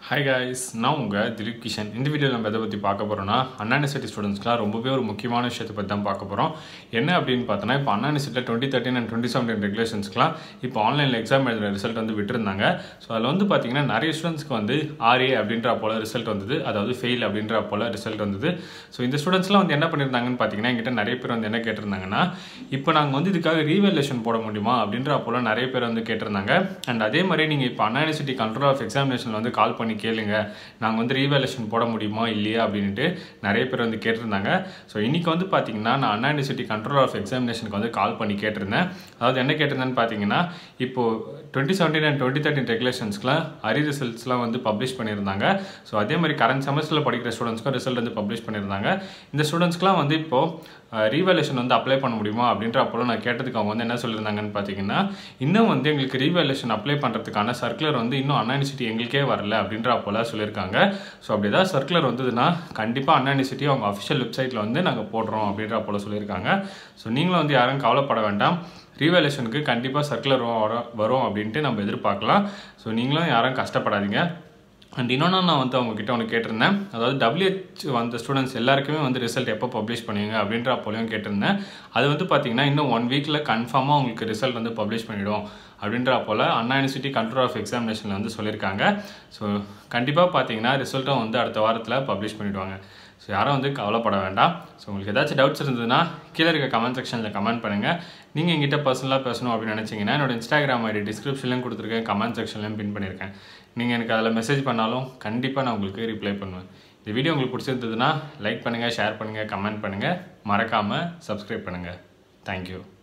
hi guys நான் உங்கள் திலீப் கிஷன் இந்த வீடியோவில் நம்ம எதை பற்றி பார்க்க போகிறோம்னா அண்ணா யூனிவர்சிட்டி ஸ்டூடெண்ட்ஸ்க்குலாம் ரொம்பவே ஒரு முக்கியமான விஷயத்தை பற்றி தான் பார்க்க போகிறோம் என்ன அப்படின்னு பார்த்தோன்னா இப்போ அண்ணா யூனிவர்சிட்டியில் twenty thirteen and twenty seventeen ரெகுலேஷன்ஸ்க்குலாம் இப்போ ஆன்லைனில் எக்ஸாம் எழுதுகிற ரிசல்ட் வந்து விட்டுருந்தாங்க ஸோ அதில் வந்து பார்த்தீங்கன்னா நிறைய ஸ்டூடெண்ட்ஸ்க்கு வந்து ஆர்ஏ அப்படின்ற போல் ரிசல்ட் வந்தது அதாவது ஃபெயில் அப்படின்ற போல் ரிசல்ட் வந்தது ஸோ இந்த ஸ்டூடெண்ட்ஸ்லாம் வந்து என்ன பண்ணியிருந்தாங்கன்னு பார்த்தீங்கன்னா என்கிட்ட நிறைய பேர் வந்து என்ன கேட்டிருந்தாங்கன்னா இப்போ நாங்கள் வந்து இதுக்காக ரீவேலேஷன் போட முடியுமா அப்படின்ற போல் நிறைய பேர் வந்து கேட்டிருந்தாங்க அண்ட் அதே மாதிரி நீங்கள் இப்போ Anna university control of examination வந்து கால் பண்ணி கேளுங்க நாங்கள் வந்து ரீவேலேஷன் போட முடியுமா இல்லையா அப்படின்ட்டு நிறைய பேர் வந்து கேட்டிருந்தாங்க ஸோ இன்றைக்கி வந்து பார்த்தீங்கன்னா நான் அண்ணா யூனிவர்சிட்டி கண்ட்ரோல் ஆஃப் எக்ஸாமினேஷனுக்கு வந்து கால் பண்ணி கேட்டிருந்தேன் அதாவது என்ன கேட்டிருந்தேன்னு பார்த்தீங்கன்னா இப்போது twenty seventeen and twenty thirteen ரெகுலேஷன்ஸ்க்குலாம் அரி ரிசல்ட்ஸ்லாம் வந்து பப்ளிஷ் பண்ணியிருந்தாங்க ஸோ அதே மாதிரி கரண்ட் செமஸ்டரில் படிக்கிற ஸ்டூடெண்ட்ஸ்க்கும் ரிசல்ட் வந்து பப்ளிஷ் பண்ணியிருந்தாங்க இந்த ஸ்டூடெண்ட்ஸ்க்குலாம் வந்து இப்போது ரீவேலேஷன் வந்து அப்ளை பண்ண முடியுமா அப்படின்ற அப்போலாம் நான் கேட்டதுக்கு அவங்க வந்து என்ன சொல்லியிருந்தாங்கன்னு பார்த்தீங்கன்னா இன்னும் வந்து எங்களுக்கு ரீவேலேஷன் அப்ளை பண்ணுறதுக்கான சர்க்குலர் வந்து இன்னும் அண்ணா யூனிவர்சிட்டி எங்களுக்கே வரல அப்படின்ற அப்போலாம் சொல்லியிருக்காங்க ஸோ அப்படி ஏதாவது சர்க்குலர் வந்ததுன்னா கண்டிப்பாக அண்ணா யூனிவர்சிட்டி அவங்க அஃபிஷியல் வெப்சைட்டில் வந்து நாங்கள் போடுறோம் அப்படின்ற அப்போல சொல்லியிருக்காங்க ஸோ நீங்களும் வந்து யாரும் கவலைப்பட வேண்டாம் ரீவேலேஷனுக்கு கண்டிப்பாக சர்க்குலர் வரும் வரும் அப்படின்ட்டு நம்ம எதிர்பார்க்கலாம் ஸோ நீங்களும் யாரும் கஷ்டப்படாதீங்க அண்ட் இன்னொன்று நான் வந்து அவங்கக்கிட்ட ஒன்று கேட்டிருந்தேன் அதாவது டபிள்யூஹெச் வந்த ஸ்டூடெண்ட்ஸ் எல்லாருக்குமே வந்து ரிசல்ட் எப்போ பப்ளிஷ் பண்ணுவீங்க அப்படின்ற அப்போலையும் கேட்டிருந்தேன் அது வந்து பார்த்தீங்கன்னா இன்னும் ஒன் வீக்கில் கன்ஃபார்மாக உங்களுக்கு ரிசல்ட் வந்து பப்ளிஷ் பண்ணிவிடும் அப்படின்ற போல் அண்ணா யூனிவர்சிட்டி கண்ட்ரோல் ஆஃப் எக்ஸாமினேஷனில் வந்து சொல்லியிருக்காங்க ஸோ கண்டிப்பாக பார்த்தீங்கன்னா ரிசல்ட்டும் வந்து அடுத்த வாரத்தில் பப்ளிஷ் பண்ணிவிடுவாங்க ஸோ யாரும் வந்து கவலைப்பட வேண்டாம் ஸோ உங்களுக்கு ஏதாச்சும் டவுட்ஸ் இருந்ததுன்னா கீழே இருக்க கமெண்ட் செக்ஷனில் கமெண்ட் பண்ணுங்கள் நீங்கள் எங்கிட்ட பர்சனலாக பேசணும் அப்படின்னு நினச்சிங்கன்னா என்னோட இன்ஸ்டாகிராம் ஐடி டிஸ்கிரிப்ஷன்லையும் கொடுத்துருக்கேன் கமெண்ட் செக்ஷன்லையும் பின் பண்ணியிருக்கேன் நீங்கள் எனக்கு அதில் மெசேஜ் பண்ணாலும் கண்டிப்பாக நான் உங்களுக்கு ரிப்ளை பண்ணுவேன் இந்த வீடியோ உங்களுக்கு பிடிச்சிருந்ததுன்னா லைக் பண்ணுங்கள் ஷேர் பண்ணுங்கள் கமெண்ட் பண்ணுங்கள் மறக்காமல் சப்ஸ்கிரைப் பண்ணுங்கள் தேங்க்யூ